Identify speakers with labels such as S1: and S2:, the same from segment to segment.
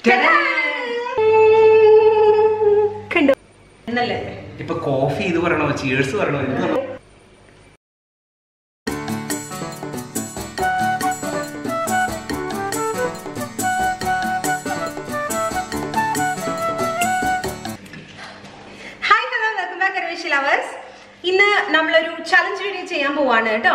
S1: കണ്ടു എന്നല്ലേ
S2: ഇപ്പൊ കോഫി ഇത് പറയണോ ചീഴ്സ് പറയണോ ഇത് പറയണോ?
S1: Hi hello welcome back Aravish lovers ഇന്ന് നമ്മളൊരു ചലഞ്ച് വീഡിയോ ചെയ്യാൻ പോവാണ് കേട്ടോ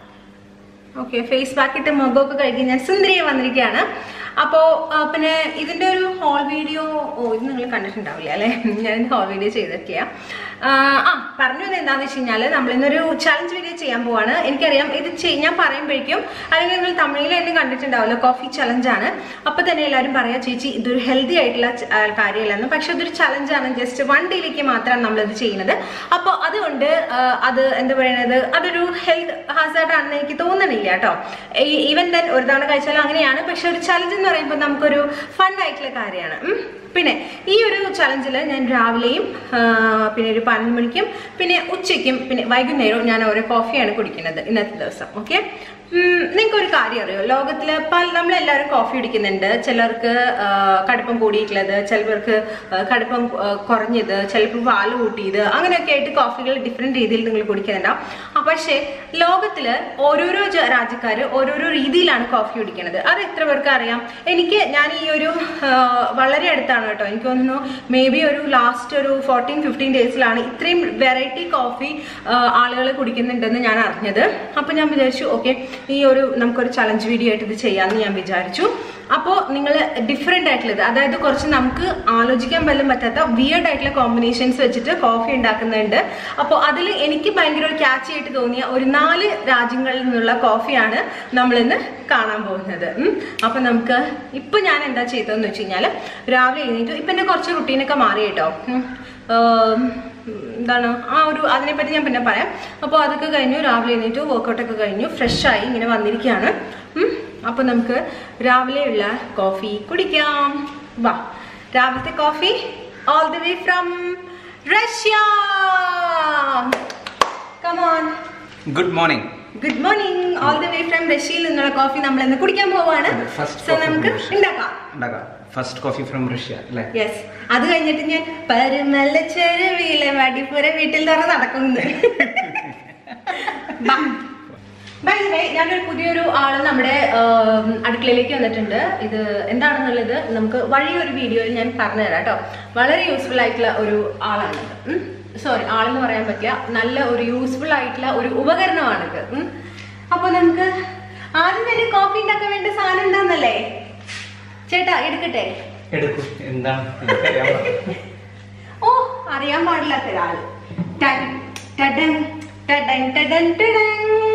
S1: ഓക്കെ ഫേസ് പാക്ക് ഇട്ട് മുഖമൊക്കെ കഴുകി ഞാൻ സുന്ദരിയെ വന്നിരിക്കുകയാണ് അപ്പോൾ പിന്നെ ഇതിന്റെ ഒരു ഹോൾ വീഡിയോ ഓ ഇത് നിങ്ങൾ കണ്ടിട്ടുണ്ടാവില്ല അല്ലേ ഞാൻ ഹോൾ വീഡിയോ ചെയ്തിട്ടില്ല ആ ആ, പറഞ്ഞു വന്നത് എന്താണെന്ന് വെച്ച് കഴിഞ്ഞാൽ നമ്മൾ ഇന്നൊരു ചലഞ്ച് വീഡിയോ ചെയ്യാൻ പോവാണ് എനിക്കറിയാം ഇത് ചെയ്- ഞാൻ പറയുമ്പോഴേക്കും അല്ലെങ്കിൽ നിങ്ങൾ തമിഴിൽ തന്നെ കണ്ടിട്ടുണ്ടാവില്ല കോഫി ചലഞ്ചാണ് അപ്പോൾ തന്നെ എല്ലാവരും പറയാം ചേച്ചി ഇതൊരു ഹെൽത്തി ആയിട്ടുള്ള ച- ആ, കാര്യമല്ലെന്ന് പക്ഷെ ഇതൊരു ചലഞ്ചാണ് ജസ്റ്റ് വൺ ഡേയിലേക്ക് മാത്രമാണ് നമ്മളിത് ചെയ്യുന്നത് അപ്പോൾ അതുകൊണ്ട് ആ, അത് എന്താ പറയുന്നത് അതൊരു ഹെൽത്ത് ഹാസാർഡ് ആണെന്ന് എനിക്ക് തോന്നണില്ല കേട്ടോ ഈവൻ ദെൻ ഒരു തവണ കഴിച്ചാലും അങ്ങനെയാണ് പക്ഷെ ഒരു ചലഞ്ച് എന്ന് പറയുമ്പോൾ നമുക്കൊരു ഫൺ ആയിട്ടുള്ള കാര്യമാണ് ഉം. പിന്നെ ഈ ഒരു ചലഞ്ചിൽ ഞാൻ രാവിലെയും ആ, പിന്നെ ഒരു പതിനൊന്ന് മണിക്കും പിന്നെ ഉച്ചയ്ക്കും പിന്നെ വൈകുന്നേരവും ഞാൻ ഓരോ കോഫിയാണ് കുടിക്കുന്നത് ഇന്നത്തെ ദിവസം ഓക്കെ നിങ്ങൾക്ക് ഒരു കാര്യം അറിയോ ലോകത്തില് പല നമ്മളെല്ലാവരും കോഫി കുടിക്കുന്നുണ്ട് ചിലർക്ക് ആ, കടുപ്പം കൂടിയിട്ടുള്ളത് ചിലർക്ക് ആ, കടുപ്പം ആ, കുറഞ്ഞത് ചിലപ്പോൾ പാല് കൂട്ടിയത് അങ്ങനെയൊക്കെ ആയിട്ട് കോഫികൾ ഡിഫറെന്റ് രീതിയിൽ നിങ്ങൾ കുടിക്കുന്നുണ്ടാവും ആ, പക്ഷേ ലോകത്തില് ഓരോരോ രാജ്യക്കാർ ഓരോരോ രീതിയിലാണ് കോഫി കുടിക്കുന്നത് അത് എത്ര പേർക്ക് അറിയാം എനിക്ക് ഞാൻ ഈ ഒരു ആ, വളരെ അടുത്താണ് കേട്ടോ എനിക്ക് തോന്നുന്നു മേ ബി ഒരു ലാസ്റ്റ് ഒരു ഫോർട്ടീൻ ഫിഫ്റ്റീൻ ഡേയ്സിലാണ് ഇത്രയും വെറൈറ്റി കോഫി ആളുകൾ കുടിക്കുന്നുണ്ടെന്ന് ഞാൻ അറിഞ്ഞത് അപ്പൊ ഞാൻ വിചാരിച്ചു ഓക്കെ ഈ ഒരു നമുക്കൊരു ചലഞ്ച് വീഡിയോ ആയിട്ട് ഇത് ചെയ്യാമെന്ന് ഞാൻ വിചാരിച്ചു അപ്പോൾ നിങ്ങൾ ഡിഫറെൻ്റ് ആയിട്ടുള്ളത് അതായത് കുറച്ച് നമുക്ക് ആലോചിക്കാൻ പോലും പറ്റാത്ത വിയർഡ് ആയിട്ടുള്ള കോമ്പിനേഷൻസ് വെച്ചിട്ട് കോഫി ഉണ്ടാക്കുന്നുണ്ട് അപ്പോൾ അതിൽ എനിക്ക് ഭയങ്കര ഒരു ക്യാച്ച് ആയിട്ട് തോന്നിയ ഒരു നാല് രാജ്യങ്ങളിൽ നിന്നുള്ള കോഫിയാണ് നമ്മളിന്ന് കാണാൻ പോകുന്നത് ഉം. അപ്പൊ നമുക്ക് ഇപ്പൊ ഞാൻ എന്താ ചെയ്തതെന്ന് വെച്ച് കഴിഞ്ഞാൽ രാവിലെ എഴുന്നേറ്റു ഇപ്പൊ എന്റെ കുറച്ച് റുട്ടീനൊക്കെ മാറി കേട്ടോ ഉം. ആം, എന്താണ് ആ ഒരു അതിനെപ്പറ്റി ഞാൻ പിന്നെ പറയാം അപ്പോൾ അതൊക്കെ കഴിഞ്ഞു രാവിലെ എഴുന്നേറ്റു വർക്കൗട്ടൊക്കെ കഴിഞ്ഞു ഫ്രഷ് ആയി ഇങ്ങനെ വന്നിരിക്കുകയാണ് ഉം. അപ്പൊ നമുക്ക് രാവിലെയുള്ള കോഫി കുടിക്കാം വാ രാവിലത്തെ coffee all the way from Russia come on
S2: good morning
S1: good morning all the way from റഷ്യയിൽ നിന്നുള്ള കോഫി നമ്മൾ ഇന്ന് കുടിക്കാൻ പോവാണ്
S2: ഫസ്റ്റ്
S1: സോ നമുക്ക് ഉണ്ടാക്കാം
S2: ഉണ്ടാക്കാം ഫസ്റ്റ് കോഫി ഫ്രം റഷ്യ അല്ലേ
S1: യെസ് അത് കഴിഞ്ഞിട്ട് ഞാൻ പരുമല്ല ചെരുവിയിലെ വടിപ്പുര വീട്ടിൽ തന്നെ നടക്കുന്നു By the way, ഞാനൊരു പുതിയൊരു ആള് നമ്മുടെ ആം, അടുക്കളയിലേക്ക് വന്നിട്ടുണ്ട് ഇത് എന്താണെന്നുള്ളത് നമുക്ക് വഴിയൊരു വീഡിയോയിൽ ഞാൻ പറഞ്ഞു തരാം കേട്ടോ വളരെ യൂസ്ഫുൾ ആയിട്ടുള്ള ഒരു ആളാണ് സോറി ആളെന്ന് പറയാൻ പറ്റില്ല നല്ല ഒരു യൂസ്ഫുൾ ആയിട്ടുള്ള ഒരു ഉപകരണമാണിത് ഉം. അപ്പൊ നമുക്ക് ആദ്യം തന്നെ കോഫി ഉണ്ടാക്കാൻ വേണ്ട സാധനം എന്താന്നല്ലേ ചേട്ടാ എടുക്കട്ടെ
S2: എടുക്കൂ എന്താണ് എനിക്കറിയാൻ പാടില്ല.
S1: ഓ അറിയാൻ പാടില്ലാത്ത ഒരാള് ടൻ, ടടൻ, ടടൻ, ടടൻ, ടടൻ.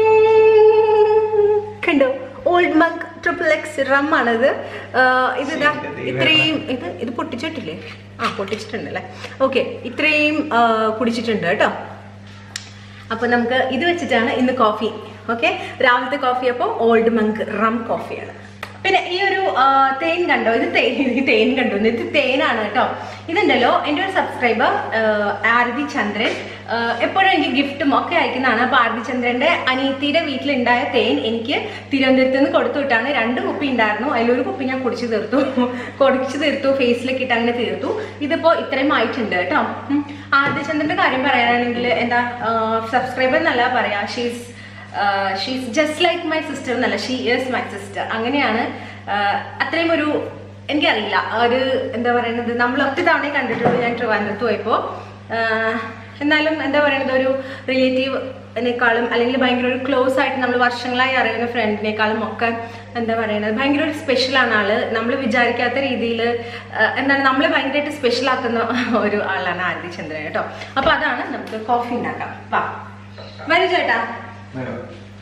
S1: കണ്ടോ old mug triple X rum ആണിത് ആഹ് ഇതിതാ
S2: ശരി, ദൈവമേ.
S1: ഇത്രയും ഇത് ഇത് പൊട്ടിച്ചിട്ടില്ലേ ആ പൊട്ടിച്ചിട്ടുണ്ട് അല്ലേ ഓക്കെ ഇത്രയും ആഹ് കുടിച്ചിട്ടുണ്ട് കേട്ടോ അപ്പൊ നമുക്ക് ഇത് വെച്ചിട്ടാണ് ഇന്ന് കോഫി ഓക്കെ രാവിലത്തെ കോഫി അപ്പോൾ ഓൾഡ് മങ്ക് റം കോഫിയാണ് പിന്നെ ഈ ഒരു ആ, തേൻ കണ്ടോ ഇത് തേൻ ഇത് തേൻ കണ്ടോ ഇത് തേനാണ് കേട്ടോ ഇതുണ്ടല്ലോ എൻ്റെ ഒരു സബ്സ്ക്രൈബർ ആരതി ചന്ദ്രൻ ആ, എപ്പോഴും എനിക്ക് ഗിഫ്റ്റും ഒക്കെ അയക്കുന്നതാണ് അപ്പൊ ആരതി ചന്ദ്രന്റെ അനിയത്തിയുടെ വീട്ടിലുണ്ടായ തേൻ എനിക്ക് തിരുവനന്തപുരത്ത് നിന്ന് കൊടുത്തു വിട്ടാണ് രണ്ട് കുപ്പി ഉണ്ടായിരുന്നു അതിലൊരു കുപ്പി ഞാൻ കുടിച്ചു തീർത്തു കുടിച്ചു തീർത്തു ഫേസിലൊക്കെ ഇട്ട് അങ്ങനെ തീർത്തു ഇതിപ്പോ ഇത്രയും ആയിട്ടുണ്ട് കേട്ടോ ഉം. ആരതി ചന്ദ്രന്റെ കാര്യം പറയാനാണെങ്കിൽ എന്താ സബ്സ്ക്രൈബർ എന്നല്ല പറയാ she's she's just like my sister എന്നല്ല ഷീ ഈസ് മൈ സിസ്റ്റർ അങ്ങനെയാണ് ആഹ് അത്രയും ഒരു എനിക്കറിയില്ല ഒരു എന്താ പറയുന്നത് നമ്മൾ ഒറ്റ തവണ കണ്ടിട്ടുള്ളൂ ഞാൻ ട്രിവാൻഡ്രത്ത് പോയപ്പോൾ ആഹ് എന്നാലും എന്താ പറയുന്നത് ഒരു റിലേറ്റീവിനേക്കാളും അല്ലെങ്കിൽ ഭയങ്കര ഒരു ക്ലോസ് ആയിട്ട് നമ്മൾ വർഷങ്ങളായി അറിയുന്ന ഫ്രണ്ടിനേക്കാളും ഒക്കെ എന്താ പറയുന്നത് ഭയങ്കര ഒരു സ്പെഷ്യലാണ് ആള് നമ്മൾ വിചാരിക്കാത്ത രീതിയിൽ എന്താണ് നമ്മളെ ഭയങ്കരമായിട്ട് സ്പെഷ്യൽ ആക്കുന്ന ഒരു ആളാണ് ആരതി ചന്ദ്രൻ കേട്ടോ അപ്പൊ അതാണ് നമുക്ക് കോഫി ഉണ്ടാക്കാം വാ വരൂ ചേട്ടാ
S2: വരൂ.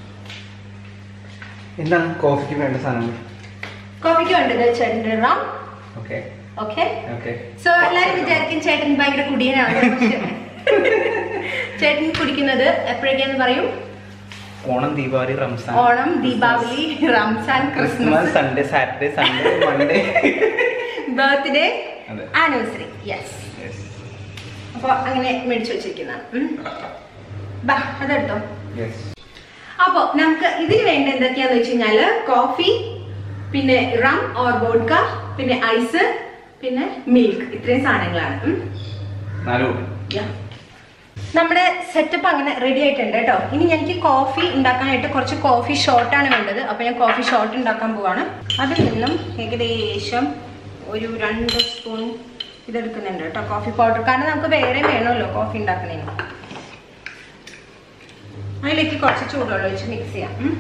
S2: എന്താണ് കോഫിക്ക് വേണ്ട സാധനങ്ങൾ
S1: കോഫിക്ക് വേണ്ടത് ചേട്ടൻ്റെ rum
S2: okay
S1: okay
S2: okay
S1: so എല്ലാരും വിചാരിക്കും ചേട്ടൻ ഭയങ്കര കുടിയനാണ് പക്ഷെ ചേട്ടൻ കുടിക്കുന്നത് എപ്പോഴൊക്കെയാന്ന് പറയും
S2: Onam Deepavali Ramzan
S1: Onam Deepavali Ramzan Christmas
S2: Sunday Saturday Sunday Monday
S1: birthday
S2: അതെ.
S1: ആനിവേഴ്സറി യെസ് അപ്പൊ അങ്ങനെ മേടിച്ചു വെച്ചിരിക്കുന്നതാണ് ഉം. ബാ അതെടുത്തോ അപ്പൊ നമുക്ക് ഇതിന് വേണ്ട എന്തൊക്കെയാന്ന് വെച്ച് കഴിഞ്ഞാല് കോഫി പിന്നെ റം ഓർ വോഡ്ക പിന്നെ ഐസ് പിന്നെ മിൽക്ക് ഇത്രയും സാധനങ്ങളാണ് ഉം.
S2: നാല് കൂടി
S1: Yeah. നമ്മുടെ സെറ്റപ്പ് അങ്ങനെ റെഡി ആയിട്ടുണ്ട് കേട്ടോ ഇനി എനിക്ക് കോഫി ഉണ്ടാക്കാനായിട്ട് കുറച്ച് കോഫി ഷോർട്ടാണ് വേണ്ടത് അപ്പോൾ ഞാൻ കോഫി ഷോർട്ട് ഉണ്ടാക്കാൻ പോവാണ് അതിൽ നിന്നും ഏകദേശം ഒരു രണ്ട് സ്പൂൺ ഇതെടുക്കുന്നുണ്ട് കേട്ടോ കോഫി പൗഡർ കാരണം നമുക്ക് വേറെ വേണമല്ലോ കോഫി ഉണ്ടാക്കുന്നതിന് അതിലേക്ക് കുറച്ച് ചൂടുവെള്ളം ഒഴിച്ച് മിക്സ് ചെയ്യാം ഉം.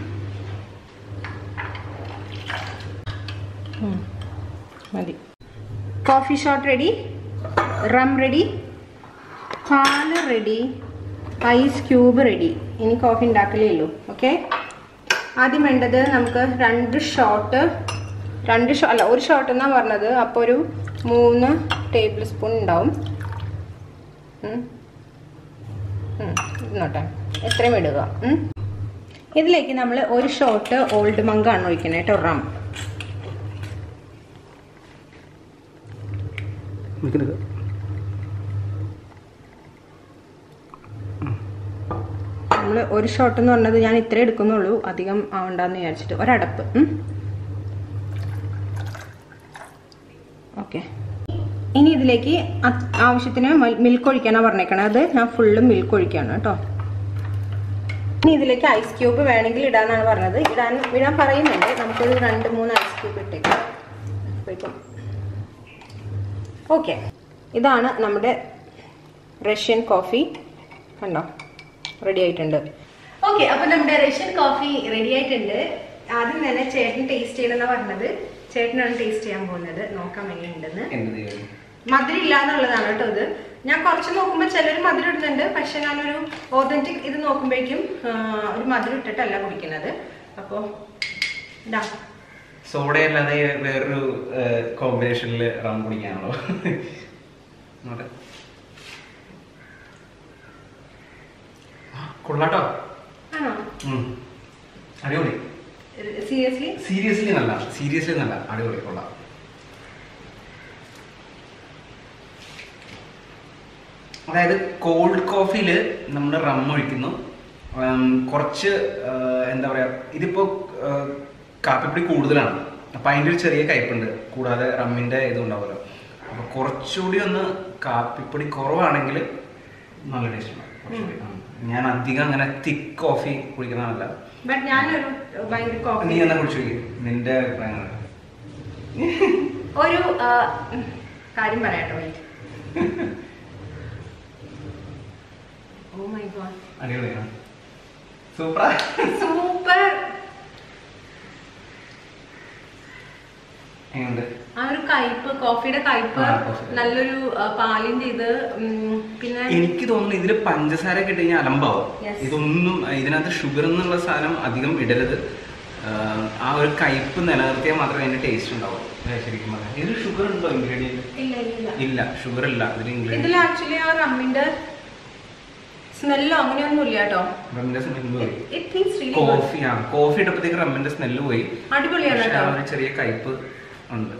S1: ഉം. മതി coffee shot ready rum ready പാല് റെഡി ഐസ് ക്യൂബ് റെഡി ഇനി കോഫി ഉണ്ടാക്കലേ ഉള്ളൂ ഓക്കെ ആദ്യം വേണ്ടത് നമുക്ക് രണ്ട് ഷോട്ട് രണ്ട് ഷോ അല്ല ഒരു ഷോട്ട് എന്നാണ് പറഞ്ഞത് അപ്പോൾ ഒരു മൂന്ന് ടേബിൾ സ്പൂൺ ഉണ്ടാവും ഉം. ഉം, ഇരുന്നോട്ടെ എത്രയും ഇടുക ഉം. ഇതിലേക്ക് നമ്മൾ ഒരു ഷോട്ട് ഓൾഡ് മങ്കാണ് ഒഴിക്കുന്നത് കേട്ടോ റം നമ്മൾ ഒരു ഷോട്ട് എന്ന് പറഞ്ഞത് ഞാൻ ഇത്രേ എടുക്കുന്നുള്ളൂ അധികം ആവണ്ടെന്ന് വിചാരിച്ചിട്ട് ഒരടപ്പ് ഓക്കെ ഇനി ഇതിലേക്ക് അത് ആവശ്യത്തിന് മിൽക്ക് ഒഴിക്കാനാണ് പറഞ്ഞേക്കണത് അത് ഞാൻ ഫുള്ള് മിൽക്ക് ഒഴിക്കാണ് കേട്ടോ ഇനി ഇതിലേക്ക് ഐസ് ക്യൂബ് വേണമെങ്കിൽ ഇടാനാണ് പറഞ്ഞത് ഇടാൻ ഇടാൻ പറയുന്നുണ്ട് നമുക്കൊരു രണ്ട് മൂന്ന് ഐസ് ക്യൂബ് ഇട്ടേക്കാം അപ്പോഴേക്കും ഓക്കെ ഇതാണ് നമ്മുടെ റഷ്യൻ കോഫി കണ്ടോ റെഡി ആയിട്ടുണ്ട് ഓക്കെ അപ്പൊ നമ്മുടെ റഷ്യൻ കോഫി റെഡി ആയിട്ടുണ്ട് ആദ്യം തന്നെ ചേട്ടൻ ടേസ്റ്റ് ചെയ്യണമെന്നാ പറഞ്ഞത് ചേട്ടനാണ് ടേസ്റ്റ് ചെയ്യാൻ പോകുന്നത് നോക്കാം എങ്ങനെയുണ്ടെന്ന്
S2: എന്ത് ദൈവം
S1: മധുരം ഇല്ല എന്നുള്ളതാണ് കേട്ടോ ഇത് ഞാൻ കുറച്ച് നോക്കുമ്പോൾ ചിലർ മധുരം ഇടുന്നുണ്ട് പക്ഷെ ഞാനൊരു ഓതന്റിക് ഇത് നോക്കുമ്പോഴേക്കും ആ, ഒരു മധുരം ഇട്ടിട്ടല്ല കുടിക്കുന്നത് അപ്പോൾ ഇതാ
S2: സോഡ അല്ലാതെ വേറൊരു കോമ്പിനേഷനിൽ റം കുടിക്കാണല്ലോ നോട്ടെ കൊള്ളാട്ടോ
S1: ആണോ
S2: ഉം. അടിപൊളി
S1: സീരിയസ്ലി
S2: സീരിയസ്ലി നല്ല സീരിയസ്ലി നല്ല അടിപൊളി കൊള്ളാം അതായത് കോൾഡ് കോഫിയിൽ നമ്മൾ റം ഒഴിക്കുന്നു ഉം, കുറച്ച് ആ, എന്താ പറയാ ഇതിപ്പോ ആ, കാപ്പിപ്പൊടി കൂടുതലാണ് അപ്പൊ അതിൻ്റെ ഒരു ചെറിയ കയ്പുണ്ട് കൂടാതെ റമ്മിന്റെ ഇതും ഉണ്ടാവുമല്ലോ അപ്പൊ കുറച്ചുകൂടി ഒന്ന് കാപ്പിപ്പൊടി കുറവാണെങ്കിൽ നല്ല ടേസ്റ്റ് ഉണ്ടാവും കുറച്ചുകൂടി. ഉം. ഞാൻ അധികം അങ്ങനെ തിക്ക് കോഫി കുടിക്കുന്നതല്ല
S1: ബട്ട് ഞാനൊരു ഭയങ്കര
S2: നീ
S1: കോഫി
S2: എന്നാ കുടിച്ചു നോക്കി നിന്റെ അഭിപ്രായങ്ങൾ
S1: ഒരു ആ, ഉം, കാര്യം പറയാട്ടോ wait. Oh my god.
S2: അടിപൊളിയാണ് സൂപ്പറാ
S1: സൂപ്പർ
S2: എങ്ങനെയുണ്ട്
S1: ആ ഒരു കയ്പ് കോഫിയുടെ കയ്പ്
S2: ആ, coffee.
S1: നല്ലൊരു ആ, പാലിന്റെ ഇത് ഉം, പിന്നെ
S2: എനിക്ക് തോന്നുന്നു ഇതില് പഞ്ചസാര ഒക്കെ ഇട്ട് കഴിഞ്ഞാൽ അലമ്പാവും
S1: Yes.
S2: ഇതൊന്നും ഇതിനകത്ത് ഷുഗർ എന്നുള്ള സാധനം അധികം ഇടരുത് ആഹ് ആ ഒരു കയ്പ് നിലനിർത്തിയാൽ മാത്രമേ അതിന്റെ ടേസ്റ്റ് ഉണ്ടാവും ഏ, ശരിക്കും പറഞ്ഞാൽ ഇതിൽ ഷുഗർ ഉണ്ടോ ഇൻഗ്രീഡിയന്റ്
S1: ഇല്ല ഇല്ല
S2: ഇല്ല ഷുഗർ ഇല്ല ഇതിൽ
S1: ഇതിൽ
S2: ഇൻഗ്രീഡിയന്റ്
S1: ആക്ച്വലി ആ റമ്മിന്റെ സ്മെല്ലോ അങ്ങനെയൊന്നും ഇല്ല കേട്ടോ
S2: റമ്മിന്റെ സ്മെല്ല് പോയി
S1: ഇറ്റ് മീൻസ് റിയലി
S2: കോഫി ആ കോഫി ഇട്ടപ്പോഴത്തേക്ക് റമ്മിന്റെ സ്മെല്ല് പോയി
S1: അടിപൊളിയാണ്
S2: പക്ഷെ ആ
S1: കേട്ടോ
S2: ഒരു ചെറിയ കയ്പ് ഉണ്ട്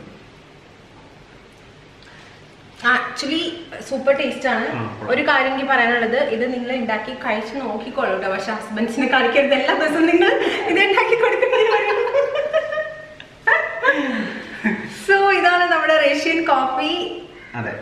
S1: ആക്ച്വലി സൂപ്പർ ടേസ്റ്റ് ആണ്
S2: ആ, കൊള്ളാം.
S1: ഒരു കാര്യം എനിക്ക് പറയാനുള്ളത് ഇത് നിങ്ങൾ ഉണ്ടാക്കി കഴിച്ച് നോക്കിക്കോളൂ കേട്ടോ പക്ഷെ ഹസ്ബൻഡ്സിനെ കളിക്കരുത് എല്ലാ ദിവസവും നിങ്ങൾ ഇത് ഉണ്ടാക്കി കൊടുക്കുന്നതിന് സോ ഇതാണ് നമ്മുടെ റഷ്യൻ കോഫി
S2: അതെ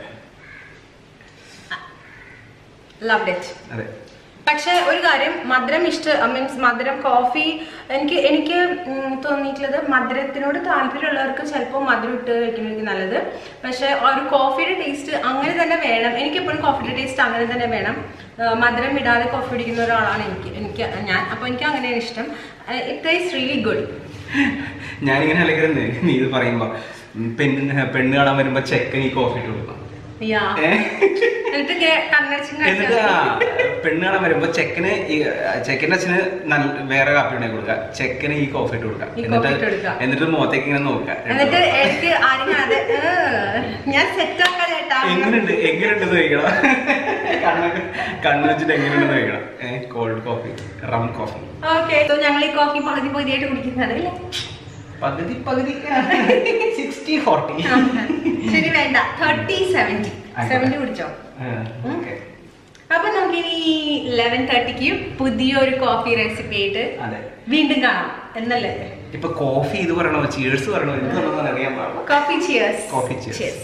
S1: ലവ് ഇറ്റ്
S2: അതെ
S1: പക്ഷെ ഒരു കാര്യം മധുരം ഇഷ്ട മീൻസ് മധുരം കോഫി എനിക്ക് എനിക്ക് ഉം, തോന്നിയിട്ടുള്ളത് മധുരത്തിനോട് താല്പര്യമുള്ളവർക്ക് ചിലപ്പോൾ മധുരം ഇട്ട് കഴിക്കുന്നതായിരിക്കും നല്ലത് പക്ഷെ ഒരു കോഫിയുടെ ടേസ്റ്റ് അങ്ങനെ തന്നെ വേണം എനിക്ക് എപ്പോഴും കോഫിയുടെ ടേസ്റ്റ് അങ്ങനെ തന്നെ വേണം ആ, മധുരം ഇടാതെ കോഫി കുടിക്കുന്ന ഒരാളാണ് എനിക്ക് എനിക്ക് ഞാൻ അപ്പോൾ എനിക്ക് അങ്ങനെയാണ് ഇഷ്ടം ഇറ്റ് ടേസ്റ്റ് റിയലി ഗുഡ്
S2: ഞാനിങ്ങനെ അലക്കരുന്ന് നീ ഇത് പറയുമ്പോ ഉം, പെണ്ണ് പെണ്ണ് കാണാൻ വരുമ്പോ ചെക്കൻ ഈ കോഫി ഇട്ട് കൊടുക്കണം
S1: യാ
S2: ഏ?
S1: എന്നിട്ട് കണ്ണടച്ചും
S2: എന്നിട്ട് ആ പെണ്ണ് കാണാൻ വരുമ്പോ ചെക്കന് ഈ ചെക്കൻ്റെ അച്ഛന് നല്ല വേറെ കാപ്പി ഉണ്ടാക്കി കൊടുക്കുക ചെക്കന് ഈ കോഫി ഇട്ട് കൊടുക്കുക
S1: ഈ
S2: എന്നിട്ട്
S1: coffee ഇട്ട് കൊടുക്കുക.
S2: എന്നിട്ട് മുഖത്തേക്ക് ഇങ്ങനെ നോക്കുക
S1: എന്നിട്ട് എനിക്ക് ആരും കാണാതെ "ഏ, ഞാൻ സെറ്റ് ആക്കാൻ ചേട്ടാ
S2: എങ്ങനെയുണ്ട് എങ്ങനെയുണ്ടെന്ന് ചോദിക്കണം കണ്ണ് കണ്ണ് വെച്ചിട്ട് എങ്ങനെയുണ്ടെന്ന് ചോദിക്കണം ഏഹ് cold coffee rum coffee
S1: okay ഞങ്ങൾ ഈ കോഫി പകുതി പകുതിയായിട്ട് കുടിക്കുന്നതാണ് അല്ലേ
S2: പകുതി പകുതി സിക്സ്റ്റി ഫോർട്ടി
S1: ശരി വേണ്ട തേർട്ടി സെവന്റി സെവന്റി കുടിച്ചോ
S2: ഓക്കെ
S1: അപ്പൊ നമുക്ക് ഇനി ലെവൻ തേർട്ടിക്ക് പുതിയൊരു കോഫി റെസിപ്പി ആയിട്ട്
S2: അതെ
S1: വീണ്ടും കാണാം എന്നല്ലേ
S2: ഇപ്പൊ കോഫി ഇത് പറയണോ ചീഴ്സ് പറയണോ എന്ത് പറയണമെന്ന് അറിയാൻ പാടില്ല
S1: coffee cheers
S2: Coffee cheers.
S1: Cheers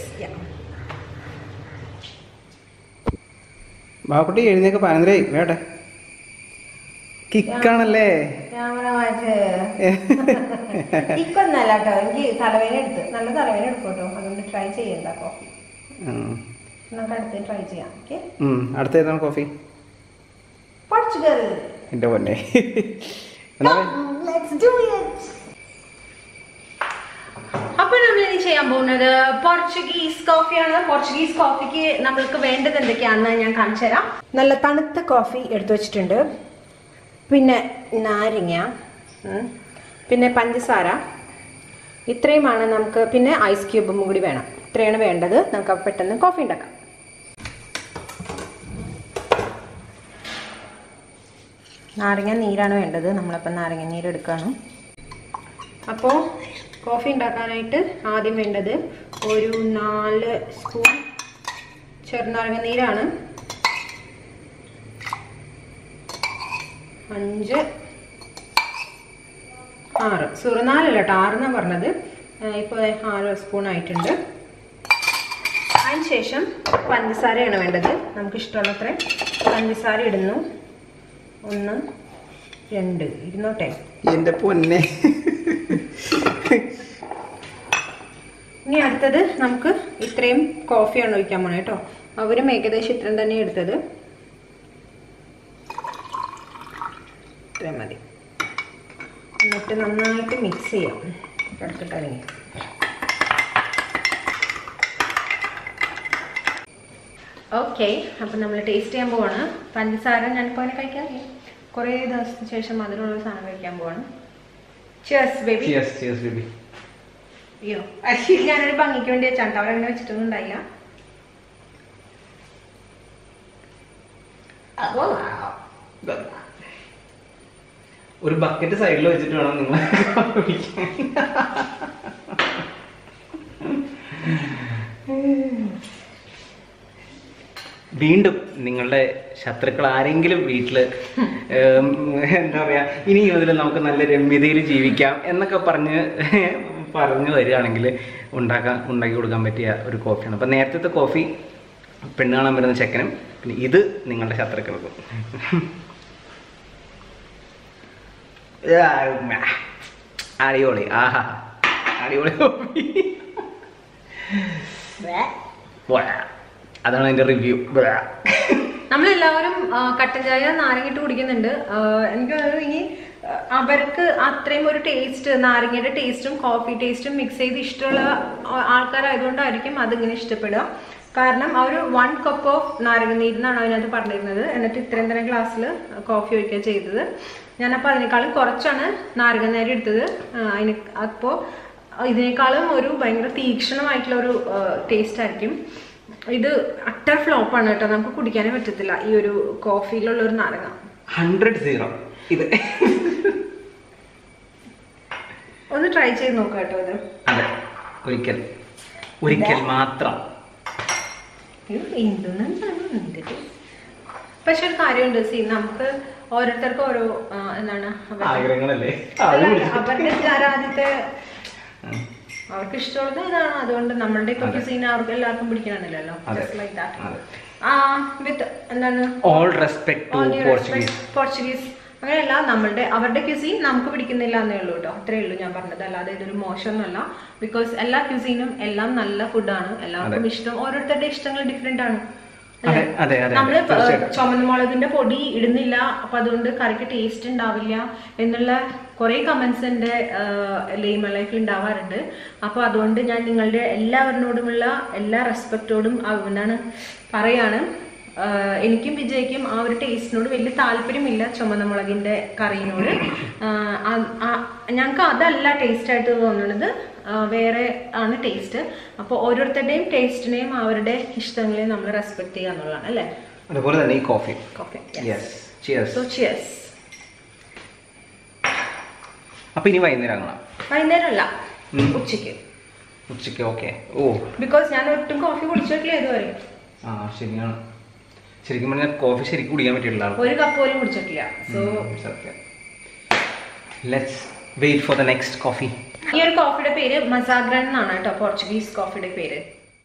S2: Bapputty എഴുന്നേക്ക് പതിനൊന്നര വേട്ടെ കിക്കാണല്ലേ
S1: ക്യാമറ മാറ്റ് ഇക്കൊന്നല്ല കേട്ടോ എനിക്ക് തലവേദന എടുത്ത് നല്ല തലവേദന എടുക്കും കേട്ടോ അതുകൊണ്ട് ട്രൈ ചെയ്യണ്ട കോഫി നമുക്ക് അടുത്ത് ട്രൈ ചെയ്യാം ഓക്കെ
S2: അടുത്ത ഏതാണ് കോഫി
S1: പോർച്ചുഗൽ
S2: എന്റെ പൊന്നെ എന്നാ
S1: ലെറ്റ്സ് ഡു ഇറ്റ് അപ്പോൾ നമ്മൾ ഇനി ചെയ്യാൻ പോകുന്നത് പോർച്ചുഗീസ് കോഫിയാണ് പോർച്ചുഗീസ് കോഫിക്ക് നമ്മൾക്ക് വേണ്ടത് എന്തൊക്കെയാണെന്ന് ഞാൻ കാണിച്ചു തരാം നല്ല തണുത്ത കോഫി എടുത്തു വെച്ചിട്ടുണ്ട് പിന്നെ നാരങ്ങ ഉം, പിന്നെ പഞ്ചസാര ഇത്രയുമാണ് നമുക്ക് പിന്നെ ഐസ് ക്യൂബും കൂടി വേണം ഇത്രയാണ് വേണ്ടത് നമുക്ക് അപ്പോൾ പെട്ടെന്ന് കോഫി ഉണ്ടാക്കാം നാരങ്ങ നീരാണ് വേണ്ടത് നമ്മളപ്പോൾ നാരങ്ങ നീര് എടുക്കുകയാണ് അപ്പോൾ കോഫി ഉണ്ടാക്കാനായിട്ട് ആദ്യം വേണ്ടത് ഒരു നാല് സ്പൂൺ ചെറുനാരങ്ങ നീരാണ് അഞ്ച് ആറ് സോറി നാലല്ല കേട്ടോ ആറെന്നാണ് പറഞ്ഞത് ഇപ്പോൾ ആറ് സ്പൂൺ ആയിട്ടുണ്ട് അതിന് ശേഷം പഞ്ചസാരയാണ് വേണ്ടത് നമുക്ക് ഇഷ്ടമുള്ളത്ര പഞ്ചസാര ഇടുന്നു ഒന്ന് രണ്ട് ഇരുന്നോട്ടെ
S2: എന്റെ പൊന്നെ
S1: ഇനി അടുത്തത് നമുക്ക് ഇത്രയും കോഫിയാണ് ഒഴിക്കാൻ പോണേ കേട്ടോ അവരും ഏകദേശം ഇത്രയും തന്നെ എടുത്തത് ഇത്രയും മതി എന്നിട്ട് നന്നായിട്ട് മിക്സ് ചെയ്യാം എടുത്തിട്ടിറങ്ങി ഓക്കെ അപ്പം നമ്മൾ ടേസ്റ്റ് ചെയ്യാൻ പോവാണ് പഞ്ചസാര ഞാനിപ്പോൾ അങ്ങനെ കഴിക്കാറില്ല കുറേ ദിവസത്തിന് ശേഷം മധുരമുള്ള സാധനം കഴിക്കാൻ പോവാണ് cheers baby
S2: Cheers, cheers, baby.
S1: അയ്യോ ആക്ച്വലി ഞാനൊരു ഭംഗിക്ക് വേണ്ടി വെച്ചാണ് കേട്ടോ അവരങ്ങനെ വെച്ചിട്ടൊന്നും ഉണ്ടായില്ല അപ്പോ
S2: ഒരു ബക്കറ്റ് സൈഡിൽ വെച്ചിട്ട് വേണം നിങ്ങൾ വീണ്ടും നിങ്ങളുടെ ശത്രുക്കൾ ആരെങ്കിലും വീട്ടിൽ എന്താ പറയാ ഇനി മുതൽ നമുക്ക് നല്ല രമ്യതയിൽ ജീവിക്കാം എന്നൊക്കെ പറഞ്ഞ് പറഞ്ഞു വരികയാണെങ്കിൽ ഉണ്ടാക്കാൻ ഉണ്ടാക്കി കൊടുക്കാൻ പറ്റിയ ഒരു കോഫിയാണ് അപ്പം നേരത്തെ കോഫി പെണ്ണ് കാണാൻ വരുന്ന ചെക്കനും പിന്നെ ഇത് നിങ്ങളുടെ ശത്രുക്കൾക്കും അടിപൊളി ആഹാ അടിപൊളി കോഫി വാ. അതാണ് അതിന്റെ റിവ്യൂ
S1: നമ്മളെല്ലാവരും ആ, കട്ടൻ ചായ നാരങ്ങിട്ട് കുടിക്കുന്നുണ്ട് ആ, എനിക്ക് തോന്നുന്നു ഇനി ആ, അവർക്ക് അത്രയും ഒരു ടേസ്റ്റ് നാരങ്ങയുടെ ടേസ്റ്റും കോഫി ടേസ്റ്റും മിക്സ് ചെയ്ത് ഇഷ്ടമുള്ള ആ- ആൾക്കാരായതുകൊണ്ടായിരിക്കും അതിങ്ങനെ ഇഷ്ടപ്പെടുക കാരണം അവർ വൺ കപ്പ് ഓഫ് നാരങ്ങ നീരെന്നാണ് അതിനകത്ത് പറഞ്ഞിരുന്നത് എന്നിട്ട് ഇത്രയും തന്നെ ഗ്ലാസ്സിൽ കോഫി ഒഴിക്കുക ചെയ്തത് ഞാനപ്പോൾ അതിനേക്കാളും കുറച്ചാണ് നാരങ്ങ നേരം എടുത്തത് ആ, അതിന് അപ്പോൾ ഇതിനേക്കാളും ഒരു ഭയങ്കര തീക്ഷണമായിട്ടുള്ള ഒരു ടേസ്റ്റ് ആയിരിക്കും ഇത് അട്ടർ ഫ്ലോപ്പാണ് കേട്ടോ നമുക്ക് കുടിക്കാനേ പറ്റത്തില്ല ഈ ഒരു കോഫിയിലുള്ള ഒരു നാരങ്ങ
S2: ഹൺഡ്രഡ് സീറോ ഇത്
S1: ഒന്ന് ട്രൈ ചെയ്ത് നോക്കാം കേട്ടോ ഇത്
S2: അതെ ഒരിക്കൽ ഒരിക്കൽ മാത്രം
S1: ഇത് എന്തുന്നാണ് എന്ത് taste? പക്ഷെ ഒരു കാര്യമുണ്ട് സി നമുക്ക് ഓരോരുത്തർക്കും ഓരോ ആ, എന്താണ് അവരുടെ-
S2: ആഗ്രഹങ്ങളല്ലേ
S1: അല്ല, അവരുടെ ആരാധ്യത്തെ അവർക്ക് ഇഷ്ടമുള്ളത് ഇതാണ് അതുകൊണ്ട് നമ്മളുടെ ഇപ്പൊ
S2: അതെ.
S1: സീൻ അവർക്ക് എല്ലാവർക്കും പിടിക്കണമെന്നില്ലല്ലോ
S2: അതെ.
S1: ലൈക്ക് ദാറ്റ്
S2: അതെ.
S1: ആ വിത്ത് എന്താണ്
S2: all respect to
S1: All due
S2: Portuguese
S1: respect, Portuguese അങ്ങനെയല്ല നമ്മളുടെ അവരുടെ ക്യൂസീൻ നമുക്ക് പിടിക്കുന്നില്ല എന്നേ ഉള്ളൂ കേട്ടോ അത്രേ ഉള്ളൂ ഞാൻ പറഞ്ഞത് അല്ലാതെ ഇതൊരു മോശമൊന്നുമല്ല ബിക്കോസ് എല്ലാ ക്യൂസീനും എല്ലാം നല്ല ഫുഡാണ് എല്ലാവർക്കും
S2: അതെ.
S1: ഇഷ്ടം ഓരോരുത്തരുടെ ഇഷ്ടങ്ങൾ ഡിഫറെന്റ് ആണ്
S2: അതെ, അതെ, അതെ,
S1: നമ്മള്
S2: അതെ, തീർച്ചയായിട്ടും.
S1: ചുമന്ന മുളകിന്റെ പൊടി ഇടുന്നില്ല അപ്പൊ അതുകൊണ്ട് കറിക്ക് ടേസ്റ്റ് ഉണ്ടാവില്ല എന്നുള്ള കുറെ കമന്റ്സ് എന്റെ ലെയ്മ ലൈഫിൽ ഉണ്ടാവാറുണ്ട് അപ്പൊ അതുകൊണ്ട് ഞാൻ നിങ്ങളുടെ എല്ലാവരിനോടുമുള്ള എല്ലാ റെസ്പെക്റ്റോടും എന്താണ് പറയാണ് ആഹ് എനിക്കും വിജയ്ക്കും ആ ഒരു ടേസ്റ്റിനോട് വലിയ താല്പര്യമില്ല ചുമന്ന മുളകിന്റെ കറിയിനോട് ഞങ്ങൾക്ക് അതല്ല ടേസ്റ്റ് ആയിട്ട് തോന്നുന്നത് ആഹ് വേറെ ആണ് ടേസ്റ്റ് അപ്പോൾ ഓരോരുത്തരുടെയും ടേസ്റ്റിനെയും അവരുടെ ഇഷ്ടങ്ങളെയും നമ്മൾ റെസ്പെക്ട് ചെയ്യുക എന്നുള്ളതാണ് അല്ലേ
S2: അതുപോലെ തന്നെ ഈ coffee
S1: okay
S2: yes cheers
S1: so cheers
S2: അപ്പൊ ഇനി വൈകുന്നേരം കാണാം
S1: വൈകുന്നേരം അല്ല
S2: ഉം.
S1: ഉച്ചയ്ക്ക്
S2: ഉച്ചയ്ക്ക് ഓക്കെ ഓ
S1: ബിക്കോസ് ഞാൻ ഒട്ടും കോഫി കുടിച്ചിട്ടില്ല ഇതുവരെ
S2: ആ ശരിയാണ് ശരിക്കും പറഞ്ഞാൽ കോഫി ശരിക്കും കുടിക്കാൻ പറ്റിയിട്ടില്ല
S1: ഒരു കപ്പ് പോലും കുടിച്ചിട്ടില്ല സോ
S2: സത്യം let's wait for the next coffee
S1: ഈ ഒരു കോഫിയുടെ പേര് മസാഗ്രൻ എന്നാണ് കേട്ടോ പോർച്ചുഗീസ് കോഫിയുടെ പേര്